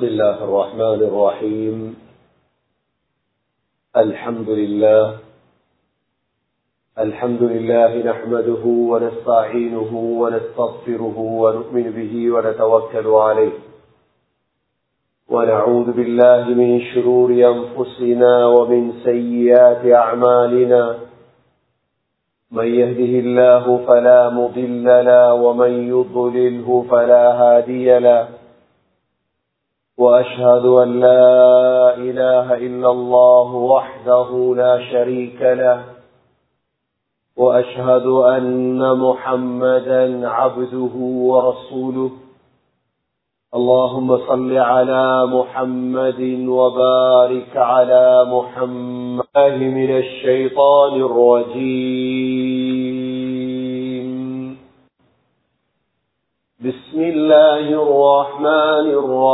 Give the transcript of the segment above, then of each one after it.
بسم الله الرحمن الرحيم الحمد لله الحمد لله نحمده ونستعينه ونستغفره ونؤمن به ونتوكل عليه ونعوذ بالله من شرور أنفسنا ومن سيئات أعمالنا من يهده الله فلا مضل له ومن يضلله فلا هادي له وأشهد أن لا إله إلا الله وحده لا شريك له وأشهد أن محمدا عبده ورسوله اللهم صل على محمد وبارك على محمد من الشيطان الرجيم بسم الله الرحمن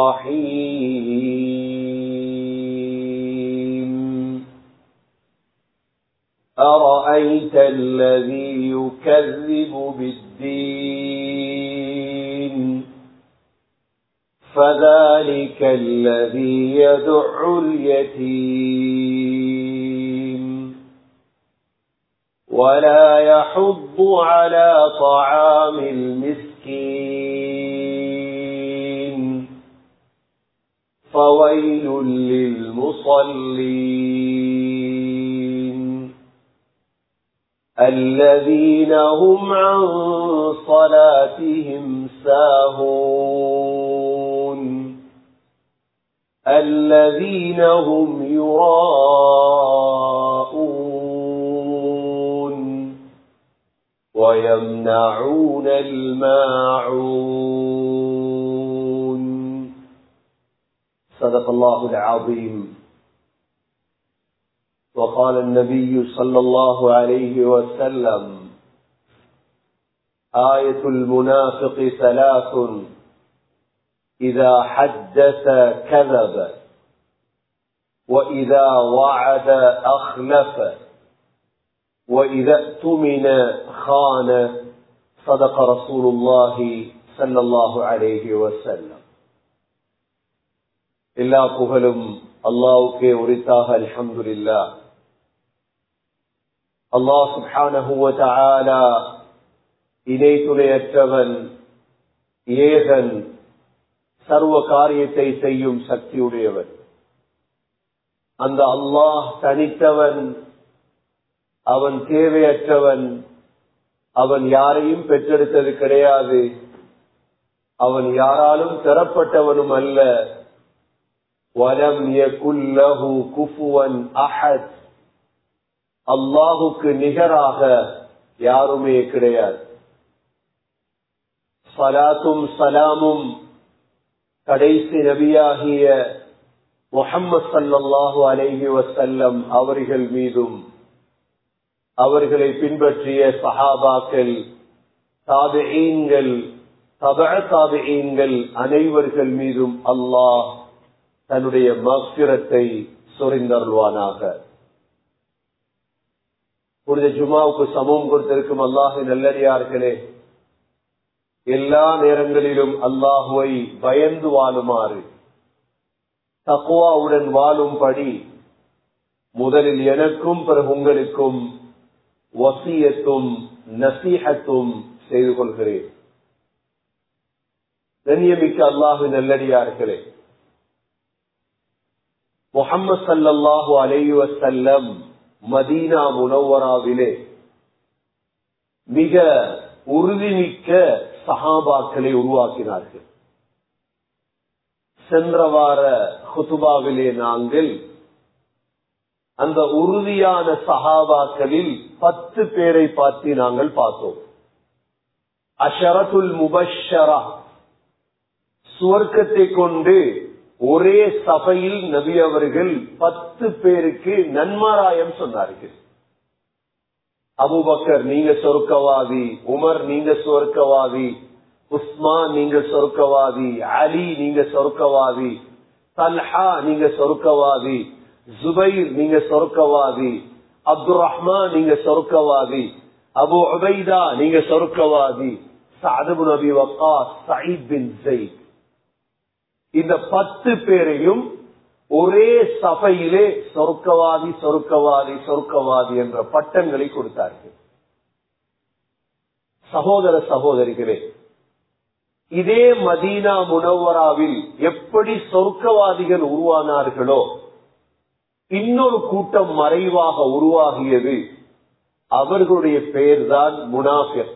الرحيم أرأيت الذي يكذب بالدين فذلك الذي يدع اليتيم ولا يحض على طعام المسكين فويل للمصلين الذين هم عن صلاتهم ساهون الذين هم يراءون ويمنعون الماعون صدق الله العظيم وقال النبي صلى الله عليه وسلم آية المنافق ثلاث إذا حدث كذب وإذا وعد أخلف وإذا اؤتمن خان صدق رسول الله صلى الله عليه وسلم எல்லா புகழும் அல்லாவுக்கே உரித்தாக அல்ஹம்துலில்லா அல்லாஹ் சுப்ஹானஹு வ தஆலா இணை துணையற்றவன் ஏகன் சர்வ காரியத்தை செய்யும் சக்தியுடையவன் அந்த அல்லாஹ் தனித்தவன் அவன் தேவையற்றவன் அவன் யாரையும் பெற்றெடுத்தது கிடையாது அவன் யாராலும் பெறப்பட்டவனும் அல்ல வலம் யகுல்லஹு குஃபுவன் அஹத் அல்லாஹுக்கு நிகராக யாருமே கிடையாது சலாத்தும் சலாமும் கடைசி நபியாகிய முகம்மது சல்லாஹூ அலைஹி வசல்லம் அவர்கள் மீதும் அவர்களை பின்பற்றிய சஹாபாக்கள் தாபியீன்கள் தப தாபியீன்கள் அனைவர்கள் மீதும் அல்லாஹ் தன்னுடைய மஸ்திரத்தை சொரிந்தருள்வானாக புனித ஜுமாவுக்கு சமம் கொடுத்திருக்கும் அல்லாஹு நல்லடியார்களே எல்லா நேரங்களிலும் அல்லாஹுவை பயந்து வாழுமாறு தக்குவாவுடன் வாழும்படி முதலில் எனக்கும் பிறகு உங்களுக்கும் வசியத்தும் நசீகத்தும் செய்து கொள்கிறேன் கண்ணியமிக்க அல்லாஹு நல்லடியார்களே முகம்மது சல்லாஹூ அலைஹி வசல்லம் மதீனா முனவராவிலே மிக உறுதிமிக்க சஹாபாக்களை உருவாக்கினார்கள் சென்ற வார ஹுதுபாவிலே நாங்கள் அந்த உறுதியான சஹாபாக்களில் பத்து பேரை பார்த்து நாங்கள் பார்த்தோம் அஷரத்துல் முபஷரா சுவர்க்கத்தை கொண்டு ஒரே சபையில் நபி அவர்கள் பத்து பேருக்கு நன்மாராயம் சொன்னார்கள் அபுபக்கர் நீங்க சொர்க்கவாதி உமர் நீங்க சொர்க்கவாதி உஸ்மான் நீங்க சொர்க்கவாதி அலி நீங்க சொர்க்கவாதி தல்ஹா நீங்க சொர்க்கவாதி ஜுபைர் நீங்க சொர்க்கவாதி அப்துல் ரஹ்மான் நீங்க சொர்க்கவாதி அபு உபைதா நீங்க சொர்க்கவாதி சாதபு நபி வக்கா சயீத் பின் ஜெயித் இந்த பத்து பேரையும் ஒரே சபையிலே சொர்க்கவாதி சொர்க்கவாதி சொர்க்கவாதி என்ற பட்டங்களை கொடுத்தார்கள் சகோதர சகோதரிகளே இதே மதீனா முனவராவில் எப்படி சொர்க்கவாதிகள் உருவானார்களோ இன்னொரு கூட்டம் மறைவாக உருவாகியது அவர்களுடைய பெயர்தான் முனாஃபிக்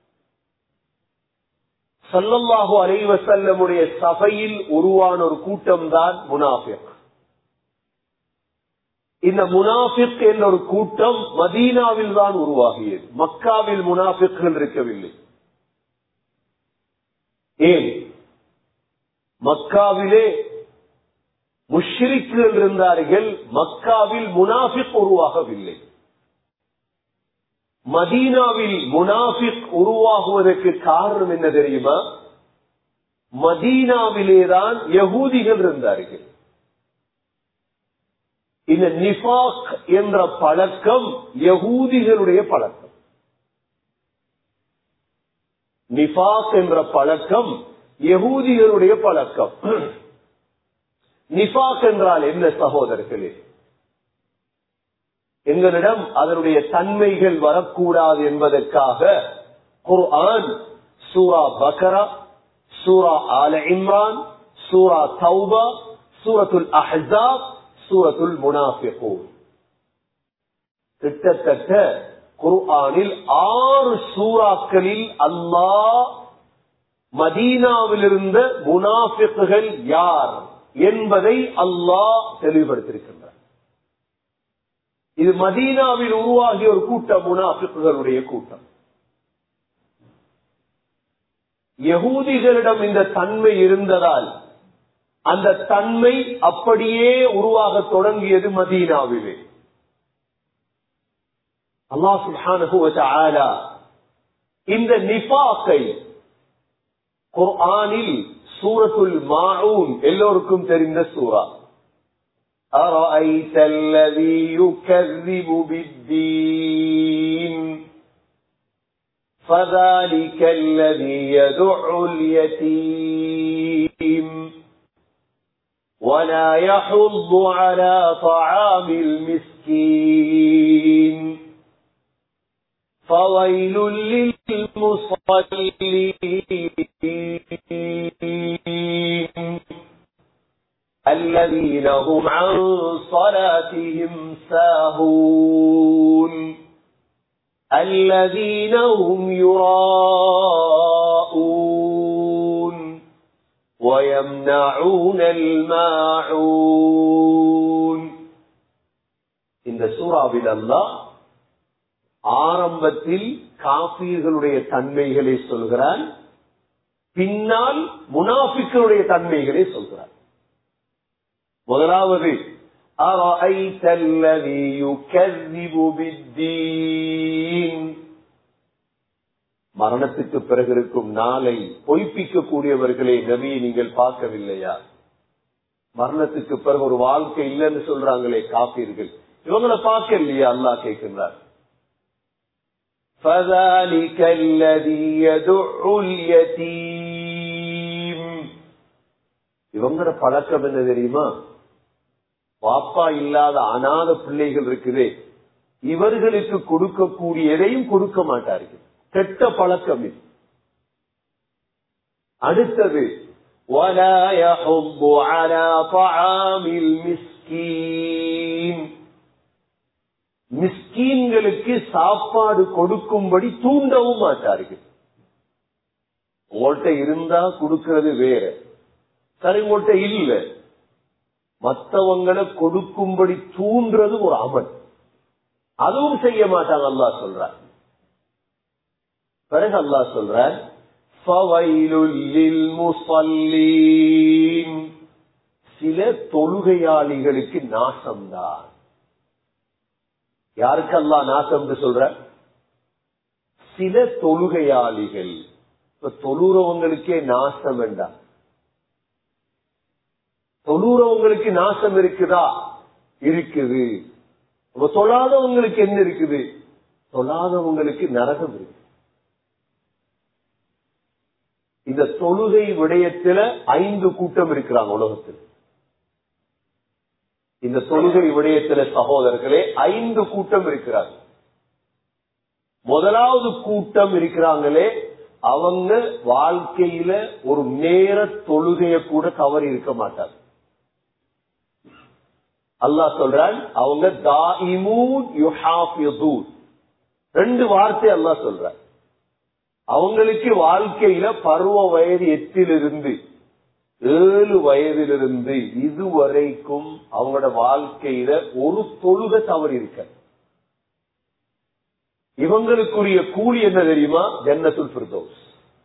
சல்லல்லாஹு அலைவசல்லமுடைய சபையில் உருவான ஒரு கூட்டம் தான் முனாஃபிக் இந்த முனாஃபிக் என்ற ஒரு கூட்டம் மதீனாவில் தான் உருவாகியது மக்காவில் முனாஃபிக்கள் இருக்கவில்லை ஏன் மக்காவிலே முஷ்ரிக்குகள் இருந்தார்கள் மக்காவில் முனாஃபிக் உருவாகவில்லை மதீனாவில் முனாஃபிக் உருவாகுவதற்கு காரணம் என்ன தெரியுமா மதீனாவிலேதான் யகூதிகள் இருந்தார்கள் இந்த நிஃபாக் என்ற பழக்கம் யகூதிகளுடைய பழக்கம் நிஃபாக் என்ற பழக்கம் யகூதிகளுடைய பழக்கம் நிஃபாக் என்றால் என்ன சகோதரர்களே எங்களிடம் அதனுடைய தன்மைகள் வரக்கூடாது என்பதற்காக குர்ஆன் சூரா பக்கரா சூரா ஆல இம்ரான் சூரா தௌபா சூரத்துல் அஹாப் சூரத்துல் முனாஃபிகூன் கிட்டத்தட்ட குர்ஆனில் ஆறு சூறாக்களில் அல்லாஹ் மதீனாவில் இருந்த முனாஃபிக்குகள் யார் என்பதை அல்லாஹ் தெளிவுபடுத்தியிருக்கின்றார் இது மதீனாவில் உருவாகிய ஒரு கூட்டம் முனாஃபிக்குகளுடைய கூட்டம் யகூதிகளிடம் இந்த தன்மை இருந்ததால் அந்த தன்மை அப்படியே உருவாக தொடங்கியது மதீனாவிலே அல்லா சுல்ஹான இந்த நிபாக்கை குர்ஆனில் சூரத்துல் மாஊன் எல்லோருக்கும் தெரிந்த சூரா أرأيت الذي يكذب بالدين فذلك الذي يدع اليتيم ولا يحض على طعام المسكين فويل للمصلين الذين هم عن صلاتهم ساهون الذين هم يراءون ويمنعون الماعون இந்த சூறாவில் அல்லாஹ் ஆரம்பத்தில் காபீர்களுடைய தன்மைகளை சொல்கிறான் பின்னால் முனாஃபிக்களுடைய தன்மைகளை சொல்கிறான் முதலாவது أرأيت الذي يكذب بالدين மரணத்துக்கு பிறகு இருக்கும் நாளை பொய்ப்பிக்க கூடியவர்களை நபியை நீங்கள் பார்க்கவில்லையா மரணத்துக்கு பிறகு ஒரு வாழ்க்கை இல்லைன்னு சொல்றாங்களே காப்பீர்கள் இவங்களை பார்க்க இல்லையா அல்லா கேட்கின்றார் فذلك الذي يدع اليتيم இவங்களோட பழக்கம் என்ன தெரியுமா பாப்பா இல்லாத அனாத பிள்ளைகள் இருக்குதே இவர்களுக்கு கொடுக்கக்கூடிய எதையும் கொடுக்க மாட்டார்கள் கெட்ட பழக்கம் இது அடுத்தது ولا يحض على طعام المسكين மிஸ்கீன்களுக்கு சாப்பாடு கொடுக்கும்படி தூண்டவும் மாட்டார்கள் உங்கள்கிட்ட இருந்தா கொடுக்கிறது வேற சரி உங்கள்கிட்ட இல்ல மற்றவங்களை கொடுக்கும்படி தூண்டுறது ஒரு அமல் அதுவும் செய்ய மாட்டாங்க அல்லா சொல்ற பிறகு அல்லா சொல்ற சில தொழுகையாளிகளுக்கு நாசம்தான் யாருக்கு அல்லா நாசம் சொல்ற சில தொழுகையாளிகள் இப்ப தொழுறவங்களுக்கே நாசம் வேண்டாம் தொழுறவங்களுக்கு நாசம் இருக்குதா இருக்குது அப்ப தொழாதவங்களுக்கு என்ன இருக்குது தொழாதவங்களுக்கு நரகம் இருக்கு இந்த இந்த தொழுகை விடயத்துல ஐந்து கூட்டம் இருக்கிறாங்க உலகத்தில் இந்த தொழுகை விடயத்துல சகோதரர்களே ஐந்து கூட்டம் இருக்கிறாங்க முதலாவது கூட்டம் இருக்கிறாங்களே அவங்க வாழ்க்கையில ஒரு நேர தொழுகைய கூட தவறி இருக்க மாட்டாங்க அல்லாஹ் சொல்றான் அவங்க தாயிமூன் யுஹாஃபியதூன் ரெண்டு வார்த்தை அல்லாஹ் சொல்றான் அவங்களுக்கு வாழ்க்கையில பருவ வயது எட்டிலிருந்து ஏழு வயதிலிருந்து இதுவரைக்கும் அவங்களோட வாழ்க்கையில ஒரு தொழுக தவறு இருக்க இவங்களுக்குரிய கூலி என்ன தெரியுமா ஜன்னத்துல் பிரதோஸ்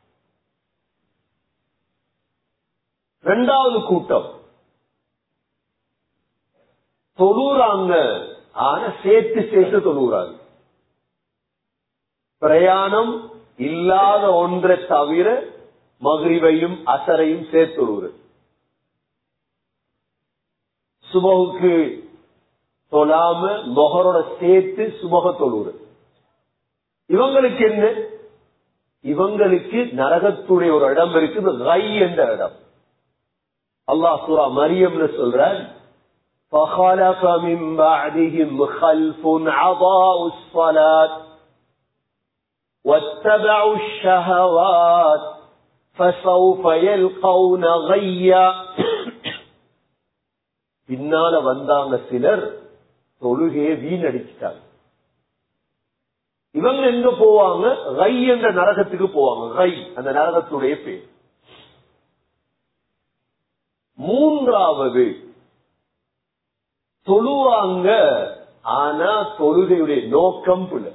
இரண்டாவது கூட்டம் தொழுறாங்க ஆனா சேர்த்து சேர்த்து தொழுறாங்க பிரயாணம் இல்லாத ஒன்றை தவிர மகிழ்வையும் அசரையும் சேர்த்துடுவது சுபகுக்கு தொழாம மொகரோட சேர்த்து சுபக தொழுவது இவங்களுக்கு என்ன இவங்களுக்கு நரகத்துடைய ஒரு இடம் இருக்குது ரை என்ற இடம் அல்லாஹ் சூரா மரியம்னு சொல்ற فخلف من بعدهم خلف عضاءوا الصلاة واتبعوا الشهوات فسوف يلقون غيا பின்னால வந்தாங்க சிலர் தொழுகையை வீணடிச்சிட்டாங்க இவங்க எங்க போவாங்க ரை என்ற நரகத்துக்கு போவாங்க ரை அந்த நரகத்துடைய பேர் மூன்றாவது தொழுவாங்க ஆனா தொழுகையுடைய நோக்கம் புல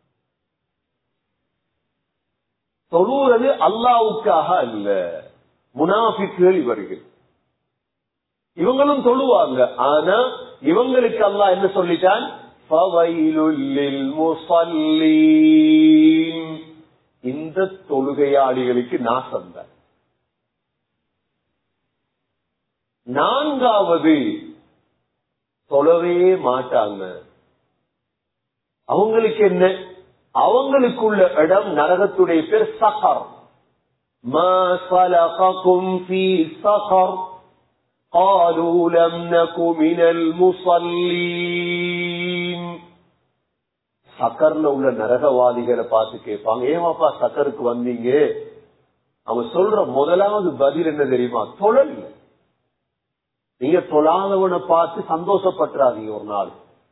தொழுவது அல்லாவுக்காக அல்ல முனாஃபிக்குகள் இவர்கள் இவங்களும் தொழுவாங்க ஆனா இவங்களுக்கு அல்லாஹ் என்ன சொல்லிட்டான் இந்த தொழுகையாளிகளுக்கு நாசம் தான் நான்காவது தொழவே மாட்டாங்க அவங்களுக்கு என்ன அவங்களுக்குள்ள இடம் நரகத்துடைய பேர் சகர் ما صلقكم في سقر قالوا لم نك من المصلين சக்கர்ல உள்ள நரகவாதிகளை பார்த்து கேட்பாங்க ஏமாப்பா சக்கருக்கு வந்தீங்க அவங்க சொல்ற முதலாவது பதில் என்ன தெரியுமா தொழல் நீங்க தொழாதவனை பார்த்து சந்தோஷப்பட்டுறாதீங்க ஒரு நாள்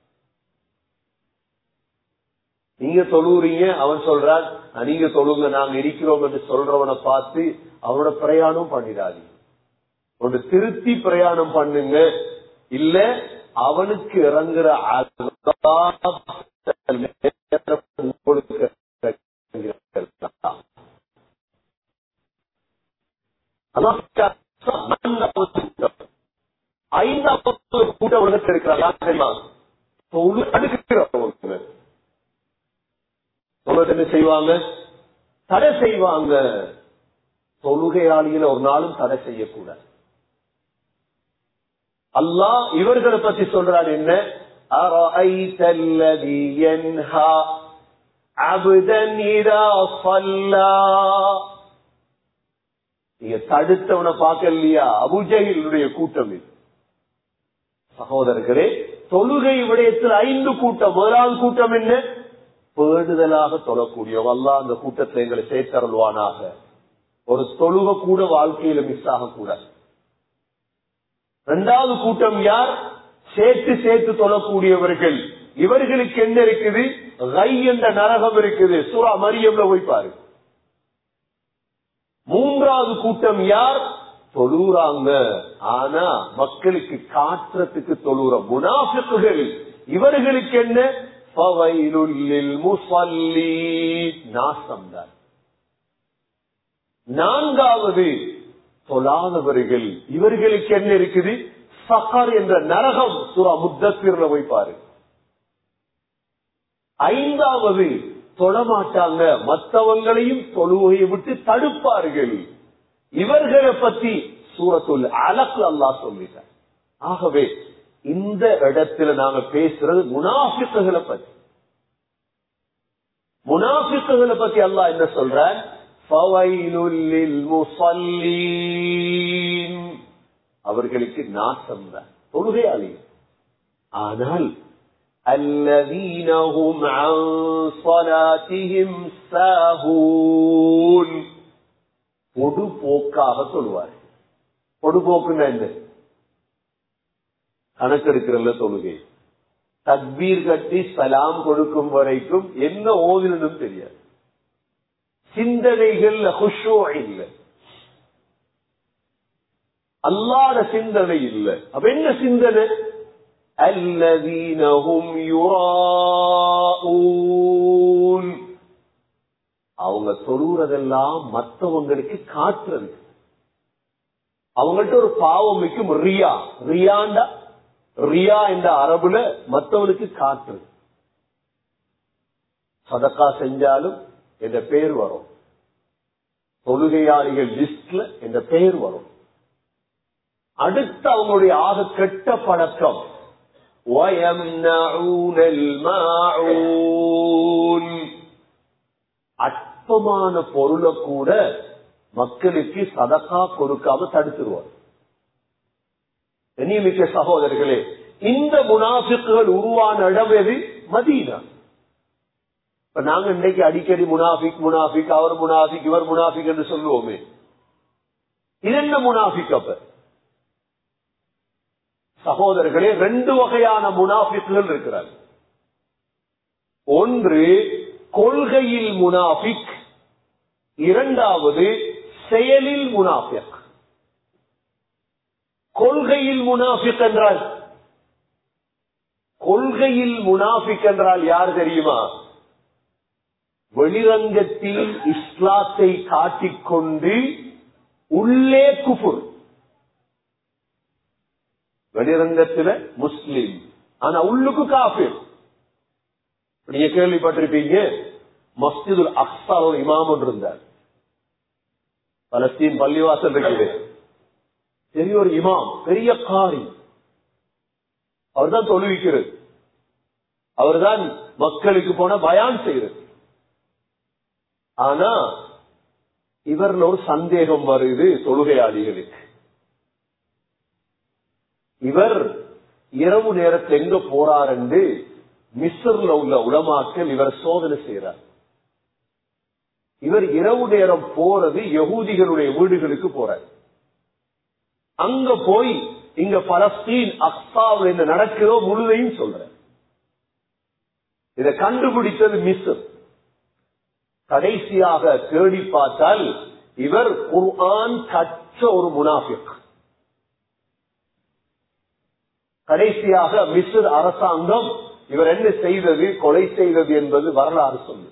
நீங்க தொழுறீங்க அவன் சொல்றான் நீங்க தொழுங்க நாங்க இருக்கிறோம் என்று சொல்றவனை பார்த்து அவனோட பிரயாணம் பண்ணிடாதீங்க ஒன்று திருத்தி பிரயாணம் பண்ணுங்க இல்ல அவனுக்கு இறங்குற ஐந்தாவது கூட்ட உலகத்தில் இருக்கிறாங்க என்ன செய்வாங்க தடை செய்வாங்க தொழுகையாளிகளை ஒரு நாளும் தடை செய்யக்கூடாது அல்லாஹ் இவர்களை பத்தி சொல்றான் என்ன أرأيت الذي ينهى عبدا إذا صلى நீங்க தடுத்தவனை பார்க்கலையா அபுஜகிலுடைய கூட்டம் இது சகோதரர்களே தொழுகை விடயத்தில் ஐந்து கூட்டம் முதலாவது கூட்டம் என்ன பேடுதலாக தொழக்கூடிய வல்லா அந்த கூட்டத்தை எங்களை சேர்த்தருள்வானாக ஒரு தொழுக கூட வாழ்க்கையில மிஸ் ஆகக்கூடாது இரண்டாவது கூட்டம் யார் சேர்த்து சேர்த்து தொழக்கூடியவர்கள் இவர்களுக்கு என்ன இருக்குது ரை என்ற நரகம் இருக்குது சுரா மரியம்ல போய் பாரு மூன்றாவது கூட்டம் யார் தொழுறாங்க ஆனா மக்களுக்கு காட்டுறதுக்கு தொழுற முனாஃபிக்குகள் இவர்களுக்கு என்ன நாசம் தான் நான்காவது தொழாதவர்கள் இவர்களுக்கு என்ன இருக்குது சஹர் என்ற நரகம் சுரா முத்தத்திர வைப்பாரு ஐந்தாவது தொழமாட்டாங்க மற்றவங்களையும் தொழுகையை விட்டு தடுப்பார்கள் இவர்களை பத்தி சூரத்துல் அலக்கு அல்லா சொல்லிட்டார் ஆகவே இந்த இடத்துல நாங்க பேசுறது முனாஃபிக்குகளை பத்தி முனாஃபிக்குகளை பத்தி அல்லாஹ் என்ன சொல்ற فَوَيْلٌ لِلْمُصَلِّينَ அவர்களுக்கு நாசம் தான் தொழுகையாளி ஆனால் الذين هم عن صلاتهم ساهون பொடுபோக்காக சொல்வார் பொடுபோக்குன்னா என்ன கணக்கெடுக்கிறல்ல தொழுகை தக்பீர் கட்டி சலாம் கொடுக்கும் வரைக்கும் என்ன ஓதினும் தெரியாது சிந்தனைகள் ஹுஷோ இல்லை அல்லாத சிந்தனை இல்லை அப்ப என்ன சிந்தனை அல்லதீனஹும் யுராஊன் அவங்க சொல்றதெல்லாம் மற்றவங்களுக்கு காட்டுறது அவங்கள்ட்ட ஒரு பாவம் வைக்கும் ரியா ரியாண்டா ரியா என்ற அரபுல மற்றவனுக்கு காட்டுறது சதக்கா செஞ்சாலும் என்ற பேர் வரும் தொழுகையாளிகள் லிஸ்ட்ல என்ற பெயர் வரும் அடுத்து அவங்களுடைய ஆக கெட்ட பழக்கம் وَيَمْنَعُونَ الْمَاعُونَ அற்பமான பொருளை கூட மக்களுக்கு சதக்கா கொடுக்காம தடுத்துருவார் கண்ணியமிக்க சகோதரர்களே இந்த முனாஃபிக்குகள் உருவான இடம் எது மதீனா இப்ப நாங்க இன்னைக்கு அடிக்கடி முனாஃபிக் முனாஃபிக் அவர் முனாஃபிக் இவர் முனாஃபிக் என்று சொல்லுவோமே இது என்ன முனாஃபிக் அப்ப சகோதரர்களே ரெண்டு வகையான முனாஃபிக்குகள் இருக்கிறார் ஒன்று கொள்கையில் முனாஃபிக் இரண்டாவது செயலில் முனாஃபிக் கொள்கையில் முனாஃபிக் என்றால் கொள்கையில் முனாஃபிக் என்றால் யார் தெரியுமா வெளிரங்கத்தில் இஸ்லாத்தை காட்டிக்கொண்டு உள்ளே குஃபுர் வெளிரங்கத்துல முஸ்லிம் ஆனா உள்ளுக்கு காஃபிர் நீங்க கேள்விப்பட்டிருப்பீங்க மஸ்ஜிதுல் அக்ஸா ஒரு இமாம் ஒன்று இருந்தார் பலஸ்தீன் பள்ளிவாசல் இருக்குது பெரிய ஒரு இமாம் பெரிய காரி அவர்தான் தொழுவிக்கிறது அவர்தான் மக்களுக்கு போன பயான் செய்யறது ஆனா இவர்ல ஒரு சந்தேகம் வருது தொழுகையாளிகளுக்கு இவர் இரவு நேரத்தில் எங்க போறார் என்று மிஸ்ர்ல உள்ள உலமாக்கள் இவர் சோதனை செய்யறார் இவர் இரவு நேரம் போறது யகூதிகளுடைய வீடுகளுக்கு போறார் அங்க போய் இங்க பலஸ்தீன் அக்சாவில் என்ன நடக்கிறோ முழுதையும் சொல்ற இதை கண்டுபிடித்தது மிஸ்ர் கடைசியாக தேடி பார்த்தால் இவர் குர்ஆன் கற்ற ஒரு முனாஃபிக் கடைசியாக மிஸ்ர் அரசாங்கம் இவர் என்ன செய்தது கொலை செய்தது என்பது வரலாறு சொல்லு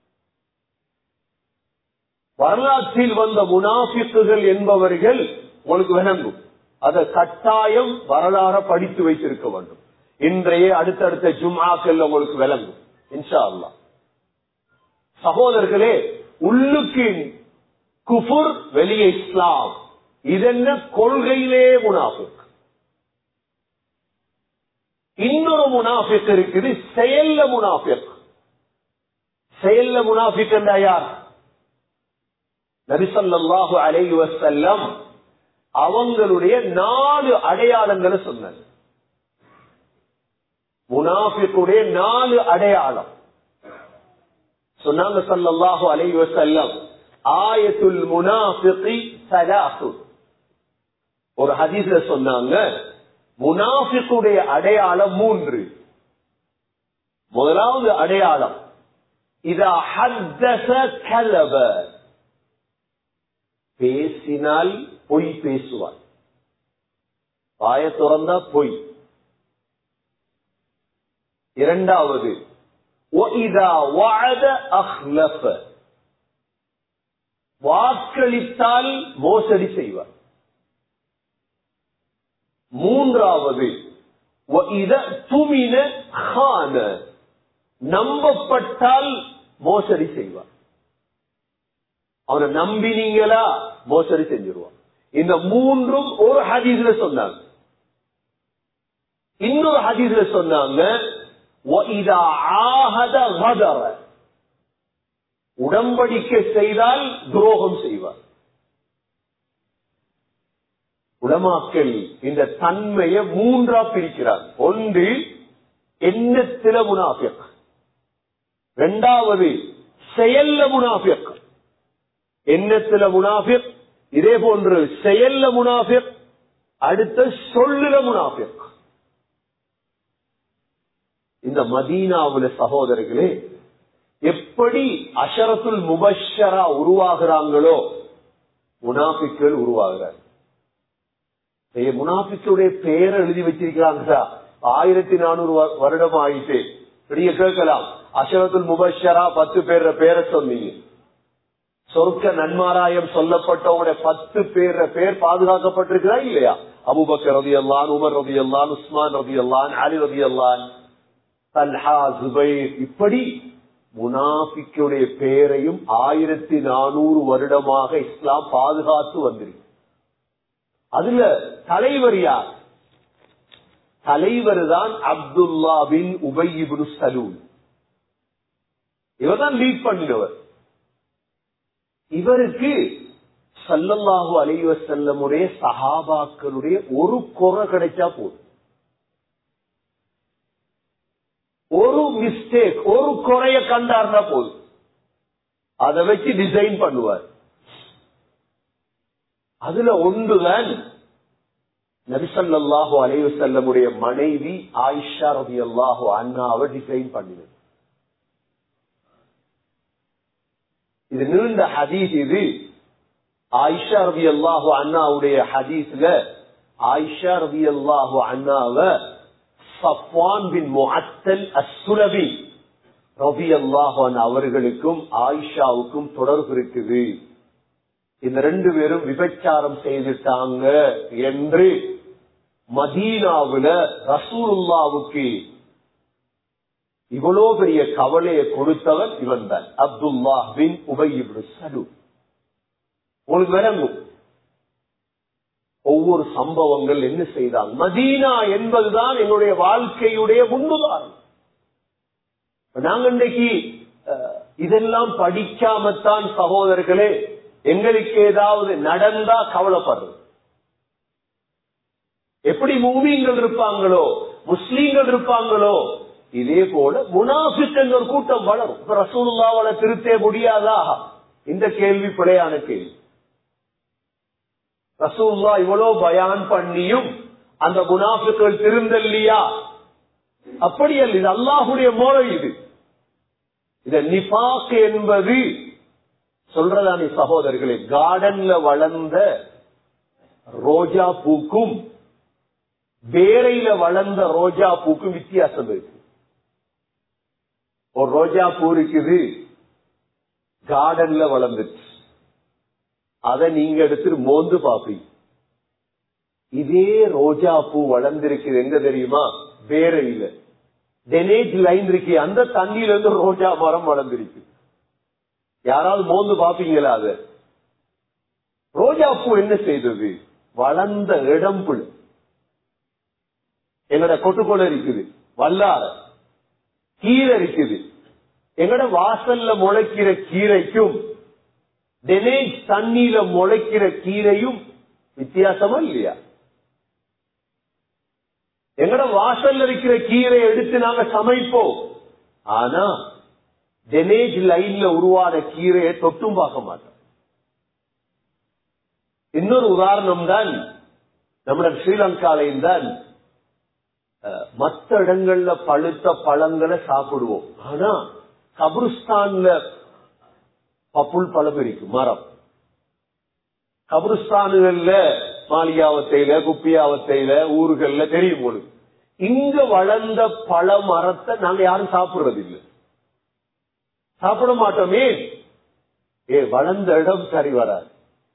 வரலாற்றில் வந்த முனாஃபிக்குகள் என்பவர்கள் உங்களுக்கு விளங்கும் அதை கட்டாயம் வரலாற படித்து வைத்திருக்க வேண்டும் இன்றைய அடுத்தடுத்த ஜும்ஆக்கள் உங்களுக்கு விளங்கும் இன்ஷா அல்லா சகோதரர்களே உள்ளுக்கு குஃபுர் வெளியே இஸ்லாம் இதென்ன கொள்கையிலே முனாஃபிக் இன்னொரு முனாஃபிக் இருக்குது செயல்ல முனாஃபிக் செயல்ல முனாஃபிக் என்றா யார் நபிசல்லாஹு அலைஹி வசல்லம் அவங்களுடைய நாலு அடையாளங்களை சொன்னார் முனாஃபிக்குடைய நாலு அடையாளம் சொன்னாங்க சல்லல்லாஹு அலைஹி வசல்லம் ஆயத்துல் முனாஃபிகி சலாசு ஒரு ஹதீஸ்ல சொன்னாங்க முனாஃபிக்குடைய அடையாளம் மூன்று முதலாவது அடையாளம் இதா ஹத்தச கலப பேசினால் பொய் பேசுவார் வாய திறந்தா பொய் இரண்டாவது வாக்களித்தால் மோசடி செய்வார் மூன்றாவது நம்பப்பட்டால் மோசடி செய்வார் அவனை நம்பினீங்களா மோசடி செஞ்சிருவான் இந்த மூன்றும் ஒரு ஹதீஸ்ல சொன்னாங்க இன்னொரு ஹதீஸ்ல சொன்னாங்க وَإِذَا عَاهَدَ غَدَرَ உடம்படிக்கை செய்தால் துரோகம் செய்வார் உலமாக்கள் இந்த தன்மையை மூன்றா பிரிக்கிறார் ஒன்று எண்ணத்தில முனாஃபிக் இரண்டாவது செயல்ல முனாஃபிக் எண்ணத்தில முனாஃபிக் இதே போன்று செயல்ல முனாஃபிக் அடுத்த சொல்லுல முனாஃபிக் இந்த மதீனாவுல சகோதரர்களே எப்படி அஷரத்துல் முபஷரா உருவாகிறாங்களோ முனாஃபிக்கள் உருவாகிறார் முனாஃபிக்குடைய பெயரை எழுதி வச்சிருக்கிறாங்க ஆயிரத்தி நானூறு வருடம் ஆயிட்டு பெரிய கேட்கலாம் அஷரத்துல் முபஷரா பத்து பேர பேரை சொன்னீங்க சொர்க்க நன்மாராயம் சொல்லப்பட்டவங்களுடைய பத்து பேர பேர் பாதுகாக்கப்பட்டிருக்கிறா இல்லையா அபுபக்கர் ரதி அல்லான் உமர் ரதி அல்லான் உஸ்மான் ரதி அல்லான் அலி ரதி அல்லான் தல்ஹா ஜுபைர் இப்படி முனாஃபிக்குடைய பெயரையும் ஆயிரத்தி நானூறு வருடமாக இஸ்லாம் பாதுகாத்து வந்திருக்கு அதுல தலைவர் யார் தலைவர் தான் அப்துல்லா பின் உபயிபுன் சலூல் இவர் தான் லீட் பண்ணினவர் இவருக்கு சல்லல்லாஹு அலைவ செல்லமுடைய சஹாபாக்களுடைய ஒரு குறை கிடைச்சா போதும் ஒரு மிஸ்டேக் ஒரு குறைய கண்டார்னா போதும் அதை வச்சு டிசைன் பண்ணுவார் அதுல ஒன்றுதான் நபிசல்லாஹு அலைவு செல்லமுடைய மனைவி ஆயிஷா ரபி அல்லாஹு அண்ணாவை டிசைன் பண்ணினது இது நீண்ட ஹதீஸ் இது ஆயிஷா ரபி அல்லாஹு அண்ணாவுடைய ஹதீஸ்ல ஆயிஷா ரபி அல்லாஹு அண்ணாவை சஃப்வான் பின் முஅத்தல் அசுலபி ரபி அல்லாஹான் அவர்களுக்கும் ஆயிஷாவுக்கும் தொடர்பு இருக்குது இந்த ரெண்டு பேரும் விபச்சாரம் செய்துட்டாங்க என்று மதீனாவுல ரசூலுல்லாவுக்கு இவ்வளோ பெரிய கவலையை கொடுத்தவன் இவன் தான் அப்துல்லா பின் உபயிபு சலு உங்களுக்கு விளங்கும் ஒவ்வொரு சம்பவங்கள் என்ன செய்தால் மதீனா என்பதுதான் என்னுடைய வாழ்க்கையுடைய முன்னுதாரணம் நாங்க இன்றைக்கு இதெல்லாம் படிக்காமத்தான் சகோதரர்களே எங்களுக்கு ஏதாவது நடந்தா கவலைப்படுறது எப்படி மூவிங்கள் இருப்பாங்களோ முஸ்லீம்கள் இருப்பாங்களோ இதே போல முனாஃபிக் என்ற ஒரு கூட்டம் வளரும் இப்ப ரசூலுல்லாவால திருத்தே முடியாதா இந்த கேள்வி பிழையான கேள்வி ரசூல்லா இவ்வளவு பயான் பண்ணியும் அந்த முனாஃபிக்கள் திருந்தல்லையா அப்படி அல்ல இது அல்லாஹுடைய மோளை இது இந்த நிபாக் என்பது சொல்றதானே சகோதரர்களே கார்டன்ல வளர்ந்த ரோஜா பூக்கும் வேரையில வளர்ந்த ரோஜா பூக்கும் வித்தியாசம் இருக்கு ஒரு ரோஜா பூ இருக்குது கார்டன்ல வளர்ந்துச்சு அதை நீங்க எடுத்துட்டு மோந்து பாப்பீங்க இதே ரோஜா பூ வளர்ந்திருக்குது எங்க தெரியுமா வேரையில டெனேஜ் லைன் இருக்கு அந்த தண்ணியில இருந்து ரோஜா மரம் வளர்ந்திருக்கு யாராவது மோந்து பாப்பீங்களா அது ரோஜா பூ என்ன செய்தது வளர்ந்த இடம் புழு எங்கட கொட்டுக்கொலை இருக்குது வல்லார கீரை இருக்குது எங்கட வாசல்ல முளைக்கிற கீரைக்கும் டெனேஜ் தண்ணீர முளைக்கிற கீரையும் வித்தியாசமா இல்லையா எங்கட வாசல்ல இருக்கிற கீரை எடுத்து நாங்க சமைப்போம் ஆனா டெனேஜ் லைன்ல உருவான கீரையை தொட்டும் பார்க்க மாட்டோம் இன்னொரு உதாரணம் தான் நம்ம ஸ்ரீலங்காலையும் தான் மற்ற இடங்கள்ல பழுத்த பழங்களை சாப்பிடுவோம் ஆனா கபிரிஸ்தான்ல பப்புள் பழம் இருக்கு மரம் கபிரிஸ்தானுகள்ல மாளிகாவத்தையில குப்பியாவத்தையில ஊர்கள்ல தெரியும் போது இங்க வளர்ந்த பழ மரத்தை நாங்க யாரும் சாப்பிடுறது இல்லை சாப்பிட மாட்டோமே ஏ வளர்ந்த இடம் சரி வராது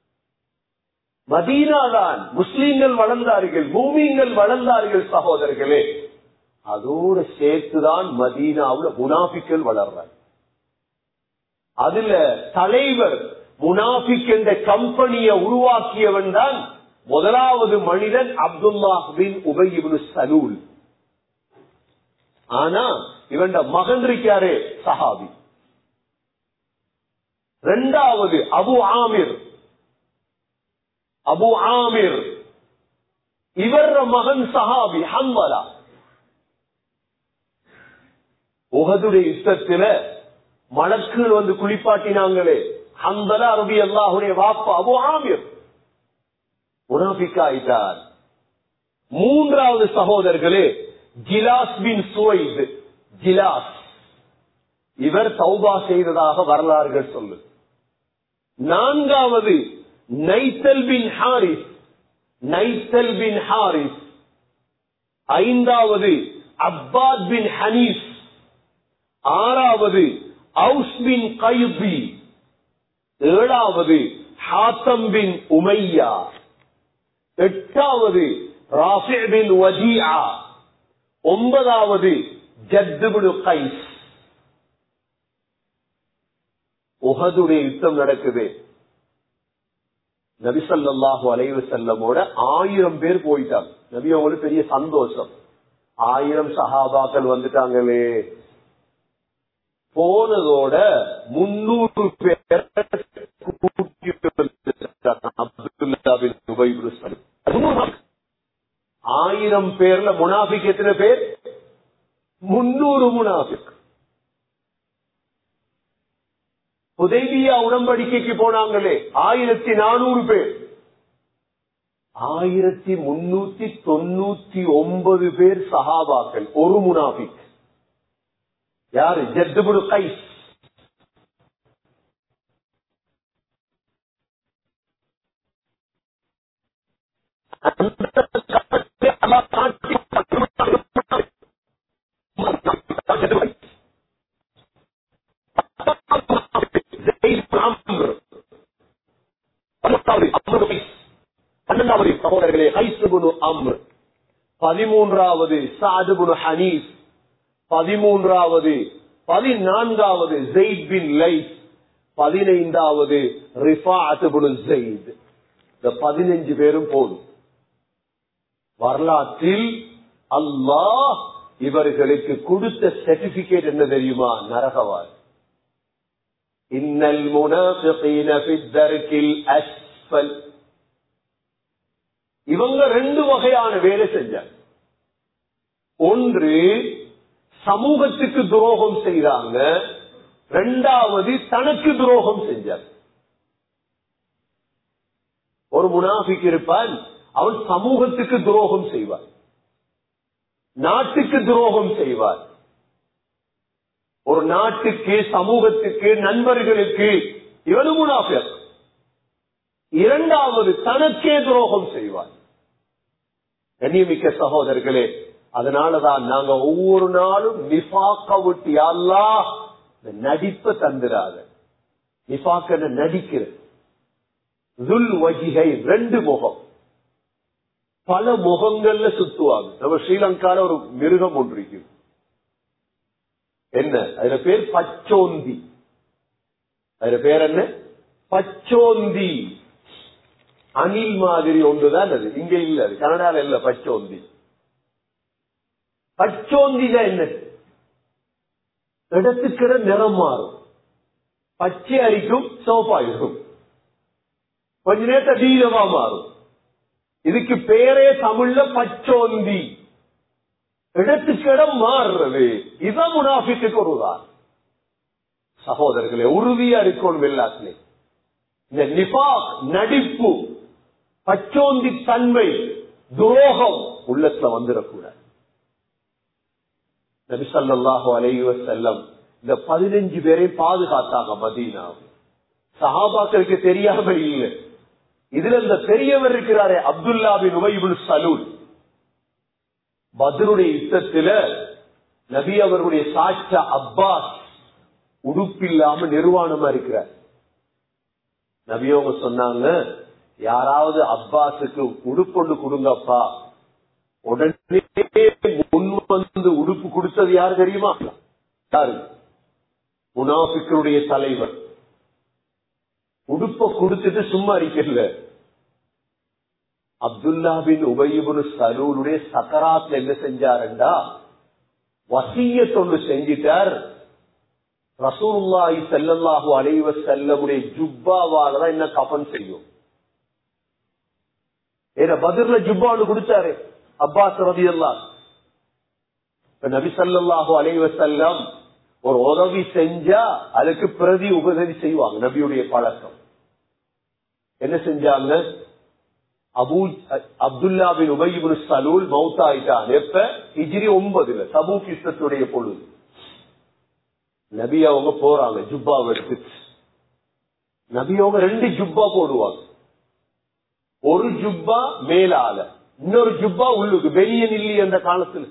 மதீனாதான் முஸ்லீம்கள் வளர்ந்தார்கள் பூமிங்கள் வளர்ந்தார்கள் சகோதரர்களே அதோடு சேர்த்துதான் மதீனாவுல முனாபிக்கள் வளர்றாங்க அதுல தலைவர் முனாபிக் என்ற கம்பெனியை உருவாக்கியவன் தான் முதலாவது மனிதன் அப்துல்லா பின் உபயிபு சலூல் ஆனா இவன் மகன் இருக்காரே சஹாபி இரண்டாவது அபு ஆமிர் அபு ஆமிர் இவர் மகன் சஹாபி ஹம்பலா உகதுடைய யுத்தத்தில மலக்குகள் வந்து குளிப்பாட்டினாங்களே ஹம்பலா ரபி அல்லாஹுடைய வாப்பா அபு ஆமிர் முனாபிக்காயிட்டார் மூன்றாவது சகோதரர்களே ஜிலாஸ் பின் சுவைது ஜிலாஸ் இவர் தௌபா செய்ததாக வரலாறுகள் சொல்லு நான்காவது நைத்தல் பின் ஹாரிஸ் நைத்தல் பின் ஹாரிஸ் ஐந்தாவது அப்பாத் பின் ஹனீஸ் ஆறாவது அவுஸ் பின் கைபி ஏழாவது ஹாத்தம் பின் உமையா எட்டாவது ராஃபி பின் வஜியா ஒன்பதாவது ஜத்துபுடு கைஸ் உகதுடைய யுத்தம் நடக்குது நபிசல்லாஹு அலைவு செல்லமோட ஆயிரம் பேர் போயிட்டாங்க நபி அவங்களுக்கு பெரிய சந்தோஷம் ஆயிரம் சஹாபாக்கள் வந்துட்டாங்களே போனதோட முன்னூறு பேர் ஆயிரம் பேர்ல முனாபிக் எத்தனை பேர் முன்னூறு முனாபிக் உதவியா உடன்படிக்கைக்கு போனாங்களே ஆயிரத்தி நானூறு பேர் ஆயிரத்தி முன்னூத்தி தொண்ணூத்தி ஒன்பது பேர் சஹாபாக்கள் ஒரு முனாபிக் யாரு ஜத்துபுடு கைஸ் பன்னெண்டாவது சகோதரர்களே ஹைசுபுனு அம்ர் பதிமூன்றாவது சாதுபுனு ஹனீஸ் பதிமூன்றாவது பதினான்காவது ஜெயித் பின் லைஸ் பதினைந்தாவது ரிஃபாத்துபுனு ஜெயித் இந்த பதினஞ்சு பேரும் போதும் வரலாற்றில் அல்லாஹ் இவர்களுக்கு கொடுத்த சர்டிபிகேட் என்ன தெரியுமா நரகவார் இன்னல் முனாஃபிகீன ஃபி தர்கில் அஸ்ஃபல் இவங்க ரெண்டு வகையான வேலை செஞ்சாங்க ஒன்று சமூகத்துக்கு துரோகம் செய்தாங்க ரெண்டாவது தனக்கு துரோகம் செஞ்சாங்க ஒரு முனாஃபிக் இருப்பான் அவன் சமூகத்துக்கு துரோகம் செய்வார் நாட்டுக்கு துரோகம் செய்வார் ஒரு நாட்டுக்கு சமூகத்துக்கு நண்பர்களுக்கு இவனு முனாஃபிக் இரண்டாவது தனக்கே துரோகம் செய்வார் கண்ணியமிக்க சகோதரர்களே அதனாலதான் நாங்க ஒவ்வொரு நாளும் நிபாக்க விட்டு அல்லா இந்த நடிப்பை தந்துடாத நிபாக்க நடிக்கிற துல் வஜிகை ரெண்டு முகம் பல முகங்கள்ல சுத்துவாங்க நம்ம ஸ்ரீலங்கால ஒரு மிருகம் ஒன்று இருக்கு என்ன அதுல பேர் பச்சோந்தி அதுல பேர் என்ன பச்சோந்தி அணில் மாதிரி ஒன்றுதான் அது இங்க இல்ல அது கனடால இல்ல பச்சோந்தி பச்சோந்தி தான் என்ன இடத்துக்கிற நிறம் மாறும் பச்சை அரிக்கும் சோப்பாயிருக்கும் கொஞ்ச நேரத்தை வீரமா மாறும் இதுக்கு பேரே தமிழ்ல பச்சோந்தி இடத்துக்கு இடம் மாறுறது இதான் முனாஃபிக்கு ஒரு உதாரணம் சகோதரர்களே உறுதியா இருக்கணும் எல்லாத்திலே இந்த நிபாக் நடிப்பு பச்சோந்தி தன்மை துரோகம் உள்ளத்துல வந்துடக்கூடாது நபிசல்லாஹு அலைவ செல்லம் இந்த பதினஞ்சு பேரை பாதுகாத்தாங்க மதீனா சஹாபாக்களுக்கு தெரியாம இல்லை இதுல இந்த பெரியவர் இருக்கிறாரே அப்துல்லா பின் உபைபுல் சலூல் பத்ருடைய யுத்தத்துல நபி அவர்களுடைய சாட்சா அப்பாஸ் உடுப்பில்லாம நிர்வாணமா இருக்கிறார் நபி அவங்க சொன்னாங்க யாராவது அப்பாஸுக்கு உடுப்பொண்டு கொடுங்கப்பா உடனே முன் வந்து உடுப்பு கொடுத்தது யாரு தெரியுமா யாரு முனாஃபிக்கருடைய தலைவர் உடுப்ப கொடுத்துட்டு சும்மா இருக்கல அப்துல்லா பின் உபயிபுன் சலூனுடைய சக்கராத்துல என்ன செஞ்சாருண்டா வசிய தொண்டு செஞ்சிட்டார் ரசூலுல்லாஹி ஸல்லல்லாஹு அலைஹி வஸல்லமுடைய ஜுப்பாவால தான் என்ன கஃன் செய்யும் ஏன்னா பதிர்ல ஜுப்பான்னு கொடுத்தாரு அப்பாஸ் ரலியல்லாஹு இப்ப நபி ஸல்லல்லாஹு அலைஹி வஸல்லம் ஒரு உதவி செஞ்சா அதுக்கு பிரதி உபதவி செய்வாங்க நபியுடைய பழக்கம் என்ன செஞ்சாங்க அபு அப்துல்லா பின் உபயிபுல் சலூல் மௌத்தாயிட்டான் எப்ப ஹிஜ்ரி ஒன்பதுல சபூ கிஸ்தத்துடைய பொழுது நபி அவங்க போறாங்க ஜுப்பா எடுத்து நபி அவங்க ரெண்டு ஜுப்பா போடுவாங்க ஒரு ஜுப்பா மேலால இன்னொரு ஜுப்பா உள்ளுக்கு வெளியே நில்லி அந்த காலத்துல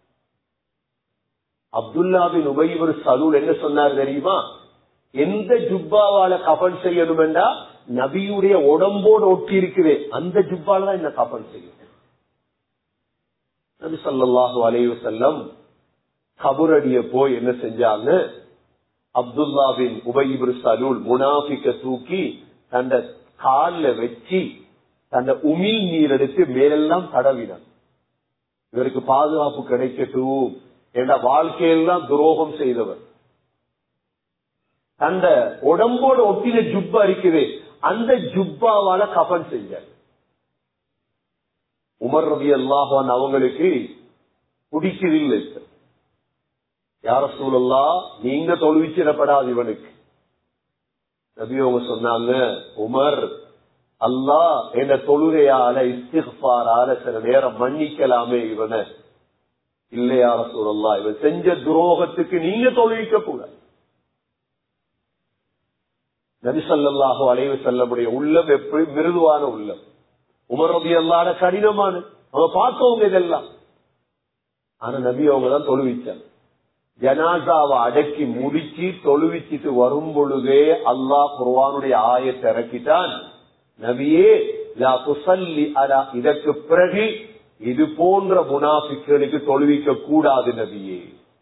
அப்துல்லாபின் உபயிபுர் சலூல் என்ன சொன்னார் தெரியுமா எந்த ஜுப்பாவால கபன் செய்யணும் என்றா நபியுடைய உடம்போடு ஒட்டி இருக்குதே அந்த ஜுப்பால தான் இந்த கபன் செய்யும் நபி சொல்லாஹு அலைவு செல்லம் கபுரடிய போய் என்ன செஞ்சாங்க அப்துல்லாவின் உபயிபுர் சலூல் முனாஃபிக்க தூக்கி தந்த கால்ல வச்சு தந்த உமிழ் நீர் எடுத்து மேலெல்லாம் தடவினார் இவருக்கு பாதுகாப்பு கிடைக்கட்டும் என்ற வாழ்க்கையெல்லாம் துரோகம் செய்தவர் அந்த உடம்போடு ஒட்டின ஜுப்பா இருக்குது அந்த ஜுப்பாவால கபன் செஞ்சார் உமர் ரவி அல்லாஹான் அவங்களுக்கு பிடிக்கிறதில்லை யார சூழல்லா நீங்க தொழுவிச்சிடப்படாது இவனுக்கு நபி அவங்க சொன்னாங்க உமர் அல்லாஹ் என்ற தொழுகையால இஸ்திஃபாரால சில நேரம் மன்னிக்கலாமே இவனை இல்லையார சூழல்லா இவன் செஞ்ச துரோகத்துக்கு நீங்க தொழுவிக்க கூடாது நபிசல்லாஹு அலைவு செல்லமுடைய உள்ளம் எப்படி மிருதுவான உள்ளம் உமர் ரபி அல்லாத கடினமான அவங்க பார்த்தவங்க இதெல்லாம் ஆனா நபி அவங்க தான் தொழுவிச்சாங்க ஜனாசாவை அடக்கி முடிச்சு தொழுவிச்சிட்டு வரும் பொழுதே அல்லாஹ் குர்வானுடைய ஆயத்தை இறக்கிட்டான் நபியே லா துசல்லி அலா இதற்கு பிறகு இது போன்ற முனாஃபிக்களுக்கு தொழுவிக்க கூடாது நபியே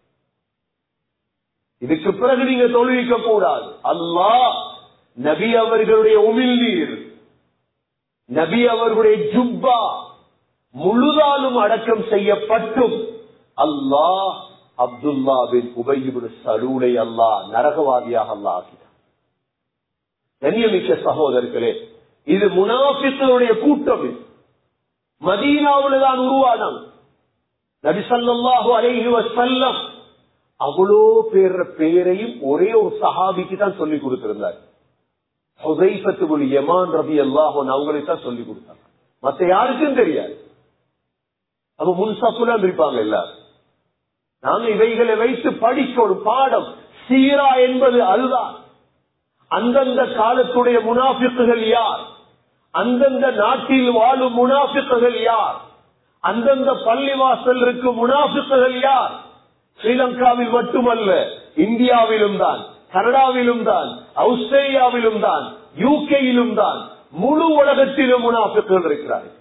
இதுக்கு பிறகு நீங்க தொழுவிக்க கூடாது அல்லாஹ் நபி அவர்களுடைய உமிழ் நீர் நபி அவர்களுடைய ஜுப்பா முழுதாலும் அடக்கம் செய்யப்பட்டும் அல்லாஹ் அப்துல்லாவின் உபயிபுடு சலூலை அல்லாஹ் நரகவாதியாக அல்லாஹ் ஆக்கினார் கண்ணியமிக்க சகோதரர்களே இது முனாஃபிக்களுடைய கூட்டம் இது மதீனாவில் தான் உருவானாங்க நபிசல்லாஹு அலைஹி வசல்லம் அவ்வளோ பேர் பேரையும் ஒரே ஒரு சஹாபிக்கு தான் சொல்லி கொடுத்திருந்தார் ஹுதைஃபத்துல் யமான் ரபி அல்லாஹன் அவங்களுக்கு தான் சொல்லி கொடுத்தாங்க மத்த யாருக்கும் தெரியாது அப்ப முன்சப்புலாம் இருப்பாங்க எல்லாரும் நாங்க இவைகளை வைத்து படிக்க ஒரு பாடம் சீரா என்பது அதுதான் அந்தந்த காலத்துடைய முனாஃபிக்குகள் யார் அந்தந்த நாட்டில் வாழும் முனாஃபிக்குகள் யார் அந்தந்த பள்ளிவாசல் இருக்கும் முனாஃபிக்குகள் யார் ஸ்ரீலங்காவில் மட்டுமல்ல இந்தியாவிலும் தான் கனடாவிலும் தான் ஆஸ்திரேலியாவிலும் தான் யூகேயிலும் தான் முழு உலகத்திலும் முனாஃபிக்குகள் இருக்கிறார்கள்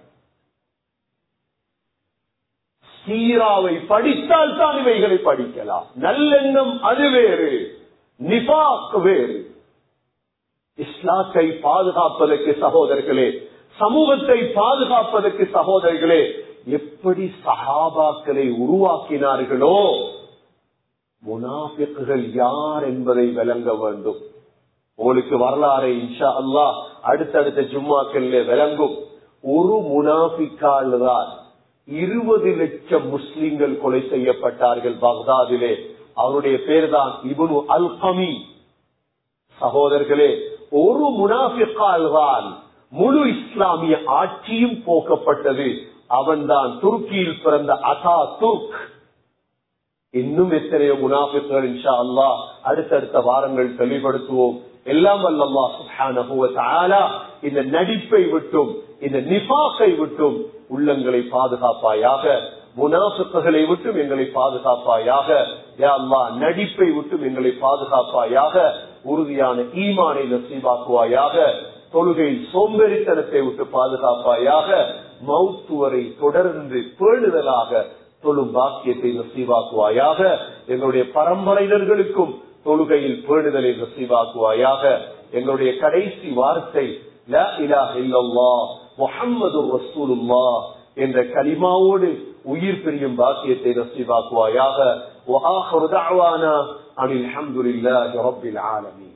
சீராவை படித்தால் தான் இவைகளை படிக்கலாம் நல்லெண்ணம் அது வேறு நிபாக் வேறு இஸ்லாத்தை பாதுகாப்பதற்கு சகோதரர்களே சமூகத்தை பாதுகாப்பதற்கு சகோதரர்களே எப்படி சஹாபாக்களை உருவாக்கினார்களோ முனாஃபிக்குகள் யார் என்பதை விளங்க வேண்டும் உங்களுக்கு வரலாறு இன்ஷா அல்லா அடுத்தடுத்த ஜும்மாக்கள்ல விளங்கும் ஒரு முனாஃபிக்கால் தான் இருபது லட்சம் முஸ்லிம்கள் கொலை செய்யப்பட்டார்கள் பக்தாதிலே அவருடைய பேர் தான் இபுனு அல் கமி சகோதரர்களே ஒரு முனாஃபிக்கால் தான் முழு இஸ்லாமிய ஆட்சியும் போக்கப்பட்டது அவன்தான் துருக்கியில் பிறந்த அதா துர்க் இன்னும் எத்தனையோ முனாஃபிக்கள் இன்ஷா அல்லா அடுத்தடுத்த வாரங்கள் தெளிவுபடுத்துவோம் எல்லாம் வல்லல்லா சுப்ஹானஹு வ தஆலா இந்த நடிப்பை விட்டும் இந்த நிஃபாக்கை விட்டும் உள்ளங்களை பாதுகாப்பாயாக முனாஃபிக்குகளை விட்டும் எங்களை பாதுகாப்பாயாக யா அல்லாஹ் நடிப்பை விட்டும் எங்களை பாதுகாப்பாயாக உறுதியான ஈமானை நசீபாக்குவாயாக தொழுகை சோம்பேறித்தனத்தை விட்டு பாதுகாப்பாயாக மௌத்து வரை தொடர்ந்து பேணுதலாக தொழும் பாக்கியத்தை நசீவாக்குவாயாக எங்களுடைய பரம்பரையினர்களுக்கும் தொழுகையில் பேணுதலை நசீவாக்குவாயாக எங்களுடைய கடைசி வார்த்தை லா இலாஹ இல்லல்லாஹ் முஹம்மது ரசூலுல்லாஹ் என்ற கலிமாவோடு உயிர் பிரியும் பாக்கியத்தை நசீவாக்குவாயாக وآخر دعوانا أن الحمد لله رب العالمين